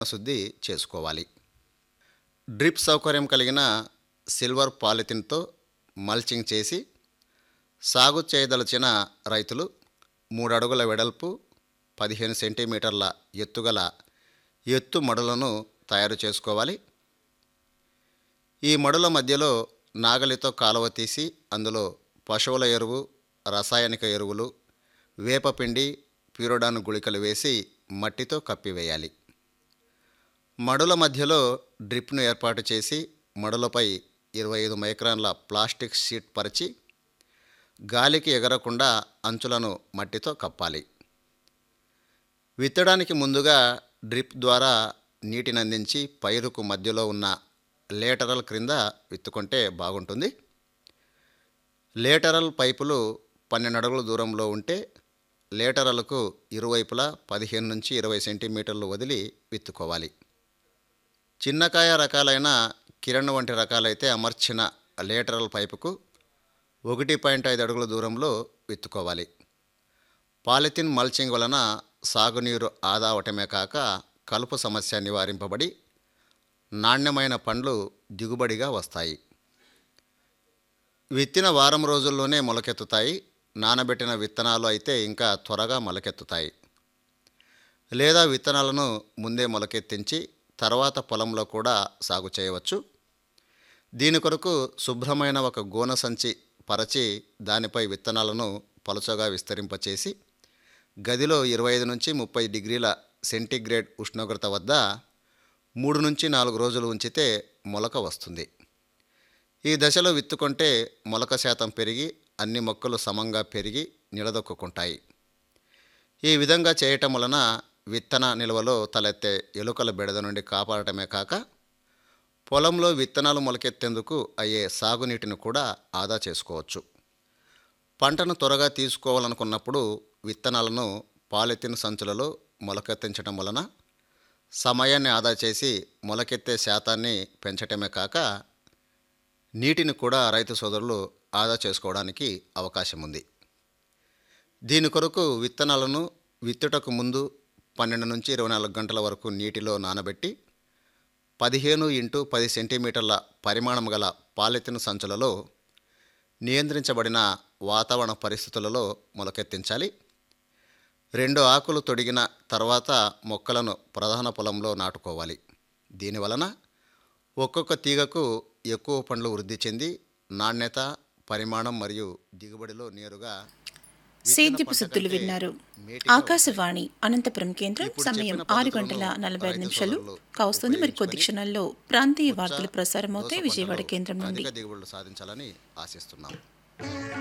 శుద్ధి చేసుకోవాలి డ్రిప్ సౌకర్యం కలిగిన సిల్వర్ పాలిథిన్తో మల్చింగ్ చేసి సాగు చేయదలిచిన రైతులు మూడు అడుగుల వెడల్పు పదిహేను సెంటీమీటర్ల ఎత్తుగల ఎత్తు మడులను తయారు చేసుకోవాలి ఈ మడుల మధ్యలో నాగలితో కాలువ తీసి అందులో పశువుల ఎరువు రసాయనిక ఎరువులు వేపపిండి ప్యూరోడాన్ గుళికలు వేసి మట్టితో కప్పివేయాలి మడుల మధ్యలో డ్రిప్ను ఏర్పాటు చేసి మడులపై ఇరవై ఐదు మైక్రాన్ల ప్లాస్టిక్ షీట్ పరిచి గాలికి ఎగరకుండా అంచులను మట్టితో కప్పాలి విత్తడానికి ముందుగా డ్రిప్ ద్వారా నీటిని అందించి పైరుకు మధ్యలో ఉన్న లేటరల్ క్రింద విత్తుకుంటే బాగుంటుంది లేటరల్ పైపులు పన్నెండు అడుగుల దూరంలో ఉంటే లేటరల్కు ఇరువైపులా పదిహేను నుంచి ఇరవై సెంటీమీటర్లు వదిలి విత్తుకోవాలి చిన్నకాయ రకాలైన కిరణ్ వంటి రకాలైతే అమర్చిన లేటరల్ పైపుకు ఒకటి పాయింట్ ఐదు అడుగుల దూరంలో విత్తుకోవాలి పాలిథిన్ మల్చింగ్ వలన సాగునీరు ఆదా అవటమే కాక కలుపు సమస్య నివారింపబడి నాణ్యమైన పండ్లు దిగుబడిగా వస్తాయి విత్తిన వారం రోజుల్లోనే మొలకెత్తుతాయి నానబెట్టిన విత్తనాలు అయితే ఇంకా త్వరగా మొలకెత్తుతాయి లేదా విత్తనాలను ముందే మొలకెత్తించి తర్వాత పొలంలో కూడా సాగు చేయవచ్చు దీని కొరకు శుభ్రమైన ఒక గోన సంచి పరచి దానిపై విత్తనాలను పలుచగా విస్తరింపచేసి గదిలో ఇరవై ఐదు నుంచి ముప్పై డిగ్రీల సెంటీగ్రేడ్ ఉష్ణోగ్రత వద్ద మూడు నుంచి నాలుగు రోజులు ఉంచితే మొలక వస్తుంది ఈ దశలో విత్తుకుంటే మొలక శాతం పెరిగి అన్ని మొక్కలు సమంగా పెరిగి నిలదొక్కుంటాయి ఈ విధంగా చేయటం వలన విత్తన నిల్వలో తలెత్తే ఎలుకల బెడద నుండి కాపాడటమే కాక పొలంలో విత్తనాలు మొలకెత్తేందుకు అయ్యే సాగునీటిని కూడా ఆదా చేసుకోవచ్చు పంటను త్వరగా తీసుకోవాలనుకున్నప్పుడు విత్తనాలను పాలిథిన్ సంచులలో మొలకెత్తించడం వలన సమయాన్ని ఆదా చేసి మొలకెత్తే శాతాన్ని పెంచటమే కాక నీటిని కూడా రైతు సోదరులు ఆదా చేసుకోవడానికి అవకాశం ఉంది దీని కొరకు విత్తనాలను విత్తుటకు ముందు పన్నెండు నుంచి ఇరవై నాలుగు గంటల వరకు నీటిలో నానబెట్టి పదిహేను ఇంటూ పది సెంటీమీటర్ల పరిమాణం గల పాలిథిన్ సంచులలో నియంత్రించబడిన వాతావరణ పరిస్థితులలో మొలకెత్తించాలి రెండు ఆకులు తొడిగిన తర్వాత మొక్కలను ప్రధాన పొలంలో నాటుకోవాలి దీనివలన ఒక్కొక్క తీగకు ఎక్కువ పండ్లు వృద్ధి చెంది నాణ్యత పరిమాణం మరియు దిగుబడిలో నేరుగా సేద్యపు సుద్దులు విన్నారు ఆకాశవాణి అనంతపురం కేంద్రం సమయం ఆరు గంటల నలభై ఐదు నిమిషాలు కావస్తుంది మరి కొద్ది క్షణాల్లో ప్రాంతీయ వార్తలు ప్రసారం అవుతాయి విజయవాడ కేంద్రం నుండి అధిక దిగుబడులు సాధించాలని ఆశిస్తున్నాం